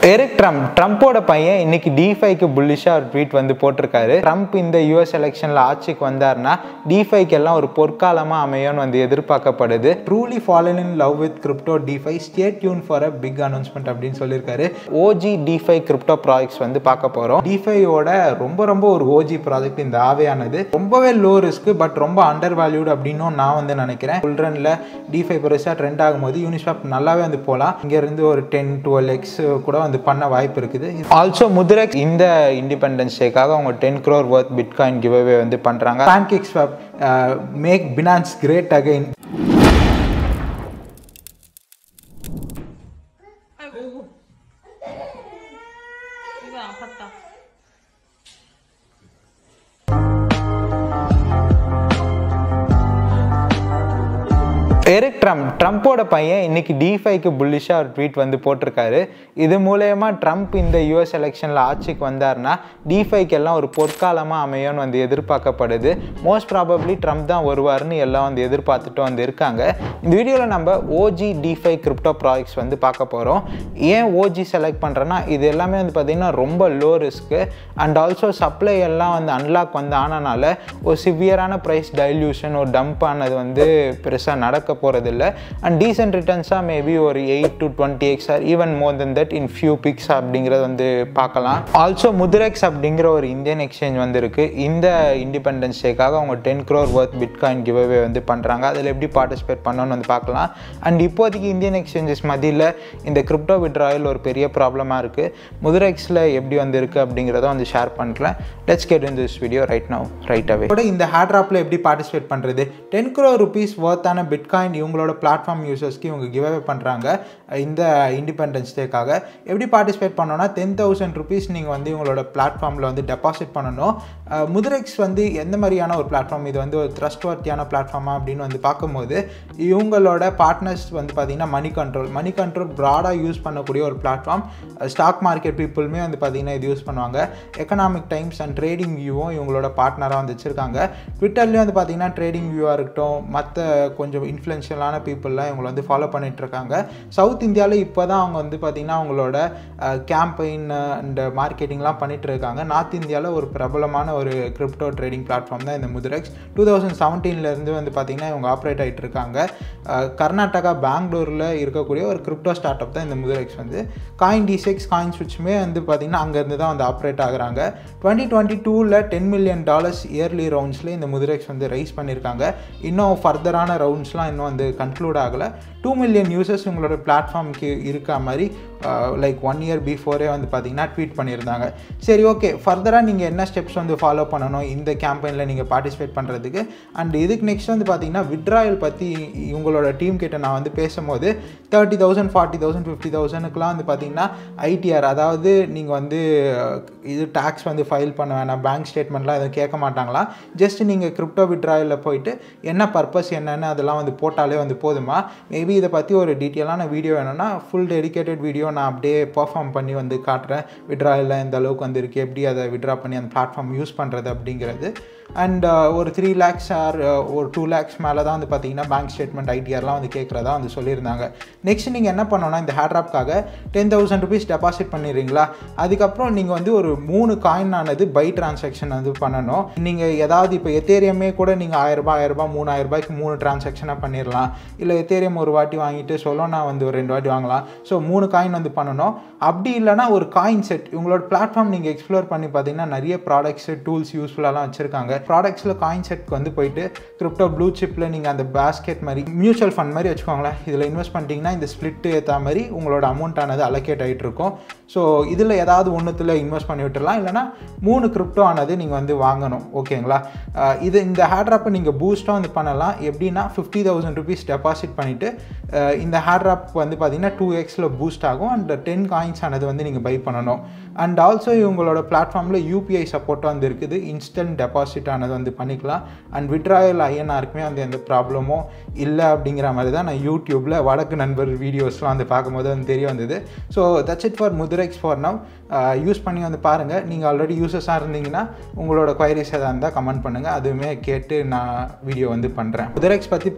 Eric Trump ட்ரம்ப்போட பையன் இன்னைக்கு டிஃபைக்கு புல்லிஷாக ஒரு ட்வீட் வந்து போட்டிருக்காரு ட்ரம்ப் இந்த யூஎஸ் எலெக்ஷனில் ஆட்சிக்கு வந்தார்னா டிஃபைக்கு எல்லாம் ஒரு பொற்காலமாக அமையும்னு வந்து எதிர்பார்க்கப்படுது truly fallen in love with crypto DeFi stay tune for a big announcement அப்படின்னு சொல்லியிருக்காரு ஓஜி டிஃபை கிரிப்டோ ப்ராஜெக்ட்ஸ் வந்து பார்க்க போகிறோம் டிஃபையோட ரொம்ப ரொம்ப ஒரு ஓஜி ப்ராஜெக்ட் இந்த ஆவையானது ரொம்பவே லோ ரிஸ்க் பட் ரொம்ப அண்டர் வேல்யூட் அப்படின்னும் நான் வந்து நினைக்கிறேன் ஃபுல்ரனில் டிஃபை பெருசாக ட்ரெண்ட் ஆகும்போது யூனிஸ்வாப் நல்லாவே வந்து போகலாம் இங்கேருந்து ஒரு டென் டுவெல் எக்ஸ் கூட வந்து பண்ண வாய்ப்பு இருக்குது ஆல்சோ முதிரக் இந்த இண்டிபெண்டன்ஸ் டேக்காக அவங்க ten crore worth bitcoin giveaway வந்து பண்ணுறாங்க PancakeSwap make Binance great again 이거 아팠다. Eric Trump ட்ரம்ப்போட பையன் இன்னைக்கு டிஃபைக்கு புல்லிஷாக ஒரு ட்வீட் வந்து போட்டிருக்காரு இது மூலயமா ட்ரம்ப் இந்த யூஎஸ் எலெக்ஷனில் ஆட்சிக்கு வந்தார்னா டிஃபைக்கு எல்லாம் ஒரு பொற்காலமாக அமையும்னு வந்து எதிர்பார்க்கப்படுது மோஸ்ட் ப்ராபப்ளி ட்ரம்ப் தான் வருவார்னு எல்லாம் வந்து எதிர்பார்த்துட்டு வந்து இருக்காங்க இந்த வீடியோவில் நம்ம ஓஜி டிஃபை கிரிப்டோ ப்ராஜெக்ட்ஸ் வந்து பார்க்க போகிறோம் ஏன் ஓஜி செலக்ட் பண்ணுறேன்னா இது எல்லாமே வந்து பார்த்திங்கன்னா ரொம்ப low risk and also supply எல்லாம் வந்து அன்லாக் வந்து ஆனனால ஒரு சிவியரான ப்ரைஸ் டைல்யூஷன் ஒரு டம்ப் ஆனது வந்து பெருசாக நடக்க போகிறதில்ல அண்ட் டீசென்ட் ரிட்டர்ன்ஸாக மேபி ஒரு eight to twenty X or even more then that in few picks அப்படிங்கிறத வந்து பார்க்கலாம் ஆல்சோ முதிரெக்ஸ் அப்படிங்கிற ஒரு இந்தியன் எக்ஸ்சேஞ்ச் வந்து இருக்குது இந்த இண்டிபெண்டன்ஸ் டேக்காக அவங்க ten crore worth bitcoin giveaway வந்து பண்ணுறாங்க அதில் எப்படி பார்ட்டிசிபேட் பண்ணணும்னு வந்து பார்க்கலாம் அண்ட் இப்போதைக்கு இந்தியன் எக்ஸ்சேஞ்சஸ் மத்தியில் இந்த கிரிப்டோ விட்ராயல் ஒரு பெரிய ப்ராப்ளமாக இருக்குது முதிரெக்ஸில் எப்படி வந்து இருக்குது அப்படிங்கிறத வந்து ஷேர் பண்ணுறேன் let's get in this video right now right away கூட இந்த ஹேட்ராப்பில் எப்படி பார்ட்டிசிபேட் பண்ணுறது டென் க்ரோ ருபீஸ் ஒர்த்தான பிட்காயின் இவங்களோட பிளாட்ஃபார்ம் யூசர்ஸ்க்கு இவங்க கிவ் அவே பண்ணுறாங்க இந்த இண்டிபெண்டன்ஸ் டேக்காக எப்படி பார்ட்டிசிபேட் பண்ணோன்னா டென் தௌசண்ட் ருபீஸ் நீங்கள் வந்து இவங்களோட பிளாட்ஃபார்மில் வந்து டெபாசிட் பண்ணணும் முதிரெக்ஸ் வந்து எந்த மாதிரியான ஒரு பிளாட்ஃபார்ம் இது வந்து ஒரு ட்ரஸ்ட் வர்த்தியான பிளாட்ஃபார்மா அப்படின்னு வந்து பார்க்கும்போது இவங்களோட பார்ட்னர்ஸ் வந்து பார்த்திங்கன்னா மணி கண்ட்ரோல் மணி கண்ட்ரோல் ப்ராடாக யூஸ் பண்ணக்கூடிய ஒரு பிளாட்ஃபார்ம் ஸ்டாக் மார்க்கெட் பீப்புளுமே வந்து பார்த்திங்கன்னா இது யூஸ் பண்ணுவாங்க எக்கனாமிக் டைம்ஸ் அண்ட் ட்ரேடிங் வியூவும் இவங்களோட பார்ட்னராக வந்து வச்சுருக்காங்க ட்விட்டர்லேயும் வந்து பார்த்திங்கன்னா ட்ரேடிங் வியூவாக இருக்கட்டும் மற்ற கொஞ்சம் இன்ஃப்ளூயன்ஷியலான பீப்புளெலாம் இவங்களை வந்து ஃபாலோ பண்ணிட்டு இருக்காங்க சவுத் இந்தியாவில் இப்போ தான் அவங்க வந்து பார்த்திங்கன்னா அவங்களோட கேம்பெயின் அண்ட் மார்க்கெட்டிங்லாம் பண்ணிட்டு இருக்காங்க நார்த் இந்தியாவில் ஒரு பிரபலமான ஒரு கிரிப்டோ ட்ரேடிங் பிளாட்ஃபார்ம் தான் இந்த முதிரெக்ஸ் டூ தௌசண்ட் செவன்டீன்லேருந்து வந்து பார்த்திங்கன்னா இவங்க ஆப்ரேட் ஆகிட்டு இருக்காங்க கர்நாடகா பெங்களூரில் இருக்கக்கூடிய ஒரு கிரிப்டோ ஸ்டார்ட் அப் தான் இந்த முதிரெக்ஸ் வந்து காயின் டி சிக்ஸ் காயின் ஸ்விட்சுமே வந்து பார்த்திங்கன்னா அங்கேருந்து தான் வந்து ஆப்ரேட் ஆகுறாங்க டுவெண்ட்டி டுவெண்ட்டி டூவில் டென் மில்லியன் டாலர்ஸ் இயர்லி ரவுண்ட்ஸில் இந்த முதிரெக்ஸ் வந்து ரைஸ் பண்ணியிருக்காங்க இன்னும் ஃபர்தரான ரவுண்ட்ஸ்லாம் இன்னும் வந்து கன்க்ளூட் ஆகலை டூ மில்லியன் யூசர்ஸ் உங்களோட பிளாட்ஃபார்முக்கு இருக்க மாதிரி லைக் ஒன் இயர் பிஃபோரே வந்து பார்த்தீங்கன்னா ட்வீட் பண்ணியிருந்தாங்க சரி ஓகே ஃபர்தராக நீங்கள் என்ன ஸ்டெப்ஸ் வந்து ஃபாலோ பண்ணணும் இந்த கேம்பெயினில் நீங்கள் பார்ட்டிசிபேட் பண்ணுறதுக்கு அண்ட் இதுக்கு நெக்ஸ்ட் வந்து பார்த்தீங்கன்னா விட்ராயல் பற்றி இவங்களோட டீம் கிட்ட நான் வந்து பேசும்போது thirty thousand forty thousand fifty தௌசண்ட்க்குலாம் வந்து பார்த்தீங்கன்னா ஐடிஆர் அதாவது நீங்கள் வந்து இது டேக்ஸ் வந்து ஃபைல் பண்ண வேணாம் பேங்க் ஸ்டேட்மெண்ட்லாம் எதுவும் கேட்க மாட்டாங்களா ஜஸ்ட் நீங்கள் கிரிப்டோ விட்ராயலில் போயிட்டு என்ன பர்பஸ் என்னென்னு அதெல்லாம் வந்து போட்டாலே வந்து போதுமா மேபி இதை பற்றி ஒரு டீட்டெயிலான வீடியோ வேணும்னா ஃபுல் டெடிக்கேட்டட் வீடியோ நான் அப்படியே பர்ஃபார்ம் பண்ணி வந்து காட்டுறேன் விட்ராயில் எந்த அளவுக்கு வந்து இருக்குது எப்படி அதை விட்ரா பண்ணி அந்த பிளாட்ஃபார்ம் யூஸ் பண்ணுறது அப்படிங்கிறது அண்ட் ஒரு த்ரீ லேக்ஸ் ஆர் ஒரு டூ லேக்ஸ் மேலே தான் வந்து பார்த்தீங்கன்னா பேங்க் ஸ்டேட்மெண்ட் ஐடிஆர்லாம் வந்து கேட்குறதா வந்து சொல்லியிருந்தாங்க நெக்ஸ்ட் நீங்கள் என்ன பண்ணணும்னா இந்த ஹேட்ராப்காக டென் தௌசண்ட் ருபீஸ் டெபாசிட் பண்ணிடுறீங்களா அதுக்கப்புறம் நீங்கள் வந்து ஒரு மூணு காயின் ஆனது பை டிரான்சாக்ஷன் வந்து பண்ணணும் நீங்கள் ஏதாவது இப்போ எத்தேரியமே கூட நீங்கள் ஆயிரரூபா ஆயிரரூபா மூணாயிரம் ரூபாய்க்கு மூணு டிரான்சாக்ஷனாக பண்ணிடலாம் இல்லை எத்தேரியம் ஒரு வாட்டி வாங்கிட்டு சொல்லோனா வந்து ஒரு ரெண்டு வாட்டி வாங்கலாம் ஸோ மூணு காயின் வந்து பண்ணணும் அப்படி இல்லைனா ஒரு காயின் செட் உங்களோட பிளாட்ஃபார்ம் நீங்கள் எக்ஸ்ப்ளோர் பண்ணி பார்த்தீங்கன்னா நிறைய ப்ராடக்ட்ஸ் டூல்ஸ் யூஸ்ஃபுல்லாலாம் வச்சுருக்காங்க ப்ராடக்ட்ஸில் காயின் செட்க்கு வந்து போயிட்டு கிரிப்டோ ப்ளூ சிப்பில் நீங்கள் அந்த பேஸ்கெட் மாதிரி மியூச்சுவல் ஃபண்ட் மாதிரி வச்சுக்கோங்களேன் இதில் இன்வெஸ்ட் பண்ணிட்டீங்கன்னா இந்த ஸ்ப்ளிட்டு ஏற்ற மாதிரி உங்களோட அமௌண்ட் ஆனது அலோகேட் ஆகிட்டு இருக்கும் ஸோ இதில் ஏதாவது ஒன்றுத்தில் இன்வெஸ்ட் பண்ணி விட்டுடலாம் இல்லைனா மூணு கிரிப்டோ ஆனது நீங்கள் வந்து வாங்கணும் ஓகேங்களா இது இந்த ஹேட்ராப்பை நீங்கள் பூஸ்ட்டாக வந்து பண்ணலாம் எப்படின்னா ஃபிஃப்டி தௌசண்ட் ருபீஸ் டெபாசிட் பண்ணிவிட்டு இந்த ஹேட்ராப் வந்து பார்த்தீங்கன்னா டூ எக்ஸில் பூஸ்ட் ஆகும் அண்ட் டென் காயின்ஸ் ஆனது வந்து நீங்கள் பை பண்ணணும் அண்ட் ஆல்சோ இவங்களோட பிளாட்ஃபார்மில் யூபிஐ சப்போர்ட் வந்து இருக்குது இன்ஸ்டன்ட் டெபாசிட் ஆனது வந்து பண்ணிக்கலாம் அண்ட் விட்ராயல் ஐஎன்ஆருக்குமே வந்து எந்த ப்ராப்ளமும் இல்லை அப்படிங்கிற மாதிரி தான் நான் யூடியூப்பில் வடக்கு நண்பர் வீடியோஸ்லாம் வந்து பார்க்கும்போது வந்து தெரிய வந்தது so that's it for Mudrex for now use பண்ணி வந்து பாருங்கள் நீங்கள் ஆல்ரெடி யூசர்ஸாக இருந்தீங்கன்னா உங்களோட குவைரிஸ் எதாக இருந்தால் கமெண்ட் பண்ணுங்கள் அதுவுமே கேட்டு நான் வீடியோ வந்து பண்ணுறேன் முதுரெக்ஸ் பற்றி பார்த்துருந்தோம்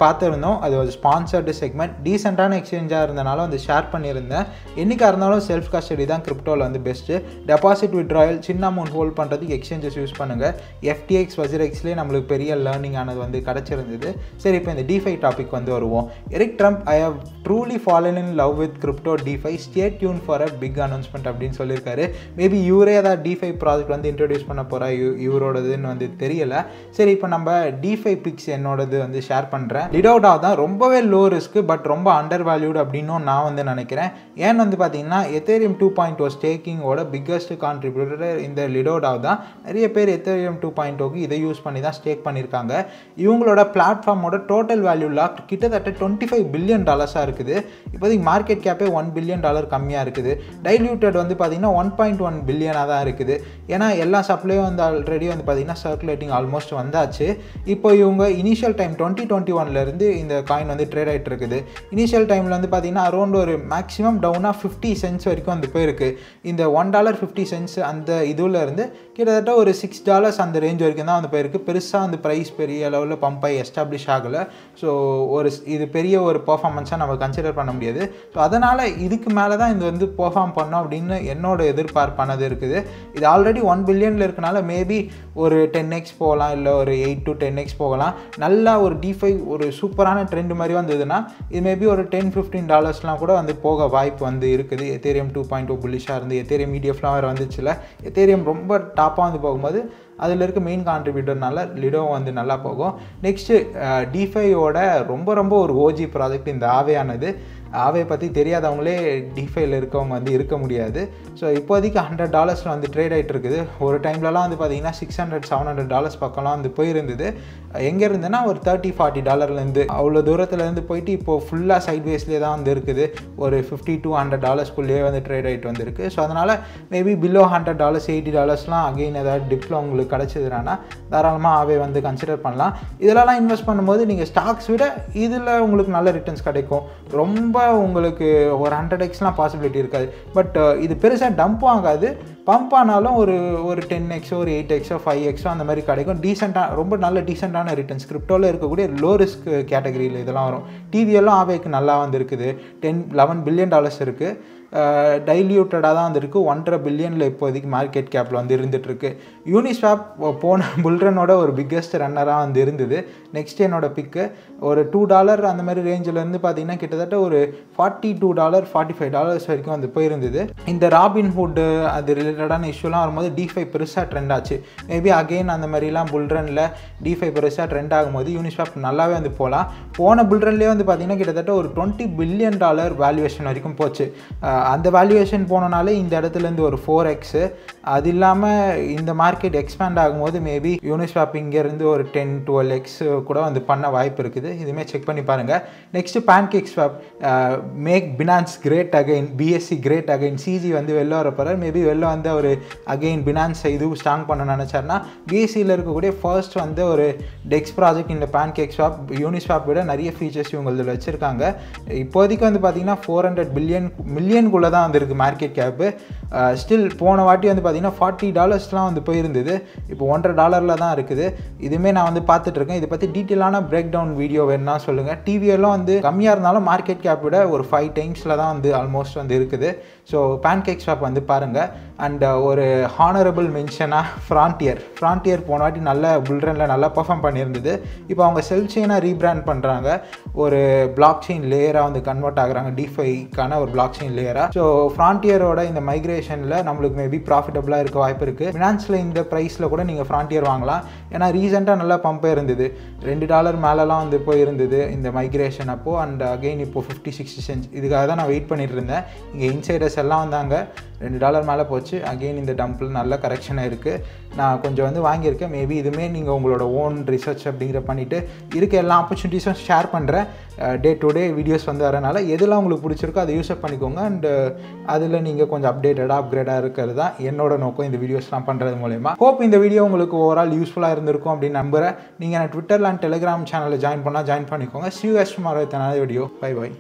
இருந்தோம் அது ஒரு ஸ்பான்சர்டு செக்மெண்ட் டீசெண்டான எக்ஸ்சேஞ்சாக இருந்தனால வந்து ஷேர் பண்ணியிருந்தேன் என்றைக்காக இருந்தாலும் செல்ஃப் கஸ்டடி தான் கிரிப்டோவில் வந்து பெஸ்ட்டு டெபாசிட் விட்ராயல் சின்ன அமௌண்ட் ஹோல்ட் பண்ணுறதுக்கு எக்ஸ்சேஞ்சஸ் யூஸ் பண்ணுங்கள் எஃப்டிஎக்ஸ் வஜிரெக்ஸ்லேயே நம்மளுக்கு பெரிய லேர்னிங் ஆனது வந்து கிடச்சிருந்தது சரி இப்போ இந்த டிஃபை டாபிக் வந்து வருவோம் Eric Trump I have truly fallen in love with crypto DeFi stay tune for a big announcement அப்படின்னு சொல்லியிருக்காரு மேபி இவரே ஏதாவது டிஃபை ப்ராஜெக்ட் வந்து இன்ட்ரடியூஸ் பண்ண போகிறா இவரோடதுன்னு வந்து தெரியல சரி இப்போ நம்ம டிஃபை பிக்ஸ் என்னோடது வந்து ஷேர் பண்ணுறேன் லிடோடா தான் ரொம்பவே லோ ரிஸ்க்கு பட் ரொம்ப அண்டர் வேல்யூடு அப்படின்னும் நான் வந்து நினைக்கிறேன் ஏன்னு வந்து பார்த்தீங்கன்னா எத்தேரியம் டூ பாயிண்ட் ஓ ஸ்டேக்கிங்கோட பிக்கஸ்ட் கான்ட்ரிபியூட்டர் இந்த லிடோடா தான் நிறைய பேர் எத்தேரியம் டூ பாயிண்ட் ஓக்கு இதை யூஸ் பண்ணி தான் ஸ்டேக் பண்ணியிருக்காங்க இவங்களோட பிளாட்ஃபார்மோட டோட்டல் வேல்யூ லாக் கிட்டத்தட்ட டுவெண்ட்டி ஃபைவ் பில்லியன் டாலர்ஸாக இருக்குது இப்போதைக்கு மார்க்கெட் கேப்பே ஒன் பில்லியன் டாலர் கம்மியாக இருக்குது டைல்யூட்டட் வந்து பார்த்தீங்கன்னா ஒன் பாயிண்ட் ஒன் பில்லியனாக தான் இருக்குது ஏன்னா எல்லா சப்ளையும் வந்து ஆல்ரெடி வந்து பார்த்தீங்கன்னா சர்க்குலேட்டிங் ஆல்மோஸ்ட் வந்தாச்சு இப்போ இவங்க இனிஷியல் டைம் டுவெண்ட்டி டுவெண்ட்டி ஒன்லேருந்து இந்த காயின் வந்து ட்ரேட் ஆகிட்டு இருக்குது இனிஷியல் டைமில் வந்து பார்த்தீங்கன்னா அரௌண்ட் ஒரு மேக்ஸிமம் டவுனாக ஃபிஃப்டி சென்ட்ஸ் வரைக்கும் வந்து போயிருக்கு இந்த ஒன் டாலர் ஃபிஃப்டி சென்ட்ஸ் அந்த இதுல இருந்து கிட்டத்தட்ட ஒரு சிக்ஸ் டாலர்ஸ் அந்த ரேஞ்ச் வரைக்கும் தான் வந்து போயிருக்கு பெருசாக வந்து ப்ரைஸ் பெரிய அளவில் பம்ப் ஆகி எஸ்டாப்ளிஷ் ஆகலை ஸோ ஒரு இது பெரிய ஒரு பர்ஃபார்மன்ஸாக நம்ம கன்சிடர் பண்ண முடியாது ஸோ அதனால் இதுக்கு மேலே தான் இது வந்து பெர்ஃபார்ம் பண்ணோம் அப்படின்னு என்னோட எதிர்பார்ப்பானது இருக்குது இது ஆல்ரெடி ஒன் பில்லியனில் இருக்கனால மேபி ஒரு டென் எக்ஸ் போகலாம் இல்லை ஒரு எயிட் டு டென் எக்ஸ் போகலாம் நல்லா ஒரு டிஃபை ஒரு சூப்பரான ட்ரெண்ட் மாதிரி வந்ததுன்னா இது மேபி ஒரு டென் ஃபிஃப்டீன் டாலர்ஸ்லாம் கூட வந்து போக வாய்ப்பு வந்து இருக்குது எத்தேரியம் டூ பாயிண்ட் டூ புல்லிஷாக இருந்து எத்தேரியம் மீடியஃப்லாம் வேறு வந்துச்சுல எத்தேரியம் ரொம்ப டாப்பாக வந்து போகும்போது அதில் இருக்க மெயின் கான்ட்ரிபியூட்டர்னால லிடோ வந்து நல்லா போகும் நெக்ஸ்ட்டு டிஃபையோட ரொம்ப ரொம்ப ஒரு ஓஜி ப்ராஜெக்ட் இந்த ஆவையானது ஆவே பற்றி தெரியாதவங்களே டிஃபைல இருக்கவங்க வந்து இருக்க முடியாது ஸோ இப்போதைக்கு ஹண்ட்ரட் டாலர்ஸில் வந்து ட்ரேட் ஆகிட்டு இருக்குது ஒரு டைம்லலாம் வந்து பார்த்தீங்கன்னா six hundred seven hundred dollars பக்கம்லாம் வந்து போயிருந்தது எங்கே இருந்துன்னா ஒரு தேர்ட்டி ஃபார்ட்டி டாலர்லேருந்து அவ்வளோ தூரத்துலேருந்து போயிட்டு இப்போது ஃபுல்லாக சைட் வேஸ்லேயே தான் வந்து இருக்குது ஒரு ஃபிஃப்டி டூ ஹண்ட்ரட் டாலர்ஸ்குள்ளேயே வந்து ட்ரேட் ஆகிட்டு வந்திருக்கு ஸோ அதனால் maybe below hundred dollars eighty டாலர்ஸ்லாம் அகெயின் ஏதாவது டிப்பில் உங்களுக்கு கிடச்சிதுனா தாராளமாக ஆவே வந்து கன்சிடர் பண்ணலாம் இதிலலாம் இன்வெஸ்ட் பண்ணும்போது நீங்கள் ஸ்டாக்ஸ் விட இதில் உங்களுக்கு நல்ல ரிட்டர்ன்ஸ் கிடைக்கும் ரொம்ப உங்களுக்கு ஒரு ஹண்ட்ரட் எக்ஸ்லாம் பாசிபிலிட்டி இருக்காது பட் இது பெருசாக டம்ப் ஆகாது பம்ப் ஆனாலும் ஒரு ஒரு டென் எக்ஸோ ஒரு எயிட் எக்ஸோ ஃபைவ் எக்ஸோ அந்த மாதிரி கிடைக்கும் டீசெண்டாக ரொம்ப நல்ல டீசெண்டான ரிட்டர்ன்ஸ் கிரிப்டோவில் இருக்கக்கூடிய லோ ரிஸ்க் கேட்டகரியில் இதெல்லாம் வரும் டிவியெல்லாம் ஆவேக்கு நல்லா வந்துருக்குது டென் லெவன் பில்லியன் டாலர்ஸ் இருக்குது டைல்யூட்டடாக தான் வந்துருக்கு ஒன்றரை பில்லியனில் இப்போதைக்கு மார்க்கெட் கேப்பில் வந்து இருந்துகிட்ருக்கு யூனிஸ்வாப் போன புல்ரனோட ஒரு பிக்கஸ்ட் ரன்னராக வந்து இருந்தது நெக்ஸ்ட் என்னோட பிக்கு ஒரு டூ டாலர் அந்த மாதிரி ரேஞ்சிலேருந்து பார்த்தீங்கன்னா கிட்டத்தட்ட ஒரு forty two dollar forty five dollars வரைக்கும் வந்து போயிருந்தது இந்த ராபின் ஹுட்டு அது ரிலேட்டடான இஷ்யூலாம் வரும்போது டிஃபை பெருசாக ட்ரெண்ட் ஆச்சு மேபி அகெயின் அந்த மாதிரிலாம் புல்ரனில் டிஃபை பெருசாக ட்ரெண்ட் ஆகும்போது யூனிஸ்வாப் நல்லாவே வந்து போகலாம் போன புல்ரன்லேயே வந்து பார்த்தீங்கன்னா கிட்டத்தட்ட ஒரு டுவெண்ட்டி பில்லியன் டாலர் வேல்யூவேஷன் வரைக்கும் போச்சு அந்த வேல்யூவேஷன் போனனாலே இந்த இடத்துலேருந்து ஒரு ஃபோர் எக்ஸு அது இல்லாமல் இந்த மார்க்கெட் எக்ஸ்பேண்ட் ஆகும்போது மேபி யூனிஸ்வாப் இங்கேருந்து ஒரு டென் டுவெல் எக்ஸ் கூட வந்து பண்ண வாய்ப்பு இருக்குது இதுவுமே செக் பண்ணி பாருங்கள் next PancakeSwap make Binance great again BSC great again CZ வந்து வெளில வரப்போகிறார் மேபி வெளில வந்து அவர் அகைன் பினான்ஸ் இது ஸ்ட்ராங் பண்ண நினச்சார்னா பிஎஸ்சியில் இருக்கக்கூடிய ஃபர்ஸ்ட் வந்து ஒரு டெக்ஸ் ப்ராஜெக்ட் இந்த பேன்கேக் ஸ்வாப் யூனிஸ்வாப் விட நிறைய ஃபீச்சர்ஸ் இவங்க இதில் வச்சுருக்காங்க இப்போதைக்கு வந்து பார்த்தீங்கன்னா ஃபோர் ஹண்ட்ரட் பில்லியன் மில்லியனுக்குள்ளே தான் வந்திருக்கு மார்க்கெட் கேப்பு ஸ்டில் போன வாட்டி வந்து பார்த்தீங்கன்னா ஃபார்ட்டி டாலர்ஸ்லாம் வந்து போயிருந்தது இப்போ ஒன்றரை டாலரில் தான் இருக்குது இதுவுமே நான் வந்து பார்த்துட்ருக்கேன் இதை பற்றி டீட்டெயிலான பிரேக் டவுன் வீடியோ வேணும்னா சொல்லுங்கள் டிவியெல்லாம் வந்து கம்மியாக இருந்தாலும் மார்க்கெட் கேப் விட ஒரு ஃபைவ் டைம்ஸில் தான் வந்து ஆல்மோஸ்ட் வந்து இருக்குது ஸோ பேன்கேக் ஷாப் வந்து பாருங்கள் அண்ட் ஒரு ஹானரபிள் மென்ஷனாக ஃப்ரான்டியர் ஃப்ரான்டியர் போன வாட்டி நல்ல புல்ரனில் நல்லா பர்ஃபார்ம் பண்ணியிருந்தது இப்போ அவங்க செல் செயினாக ரீபிராண்ட் பண்ணுறாங்க ஒரு பிளாக் செயின் லேயராக வந்து கன்வெர்ட் ஆகுறாங்க டிஃபைக்கான ஒரு பிளாக் செயின் லேயராக ஸோ ஃப்ரான்டியரோட இந்த மைக்ரேஷனில் நம்மளுக்கு மேபி ப்ராஃபிட்டபுளாக இருக்க வாய்ப்பு இருக்குது ஃபினான்ஸில் இந்த ப்ரைஸில் கூட நீங்கள் ஃப்ரான்டியர் வாங்கலாம் ஏன்னா ரீசெண்டாக நல்லா பம்பே இருந்தது ரெண்டு டாலர் மேலெலாம் வந்து போய் இருந்தது இந்த மைக்ரேஷன் அப்போது அண்ட் அகெயின் இப்போது ஃபிஃப்டி சிக்ஸ்டி சென்ஸ் இதுக்காக தான் நான் வெயிட் பண்ணிட்டு இருந்தேன் இங்கே இன்சைடர்ஸ் எல்லாம் வந்தாங்க ரெண்டு டாலர் மேலே போச்சு அகெயின் இந்த டம்பிள் நல்ல கரெக்ஷனாக இருக்குது நான் கொஞ்சம் வந்து வாங்கியிருக்கேன் மேபி இதுவுமே நீங்கள் உங்களோட ஓன் ரிசர்ச் அப்படிங்கிற பண்ணிவிட்டு இருக்க எல்லா ஆப்பர்ச்சுனிட்டிஸும் ஷேர் பண்ணுறேன் டே டு டே வீடியோஸ் வந்து வரனால எதெல்லாம் உங்களுக்கு பிடிச்சிருக்கோ அதை யூஸ் பண்ணிக்கோங்க அண்ட் அதில் நீங்கள் கொஞ்சம் அப்டேட்டடாக அப்கிரேடாக இருக்கிறது தான் என்னோட நோக்கம் இந்த வீடியோஸ்லாம் பண்ணுறது மூலயமா ஹோப் இந்த வீடியோ உங்களுக்கு ஓவரால் யூஸ்ஃபுல்லாக இருந்திருக்கும் அப்படின்னு நம்புகிறேன் நீங்கள் ட்விட்டரில் அண்ட் டெலிகிராம் சேனலில் ஜாயின் பண்ணால் ஜாயின் பண்ணிக்கோங்க சியூஎஸ் மாரத்தனால வீடியோ பை பை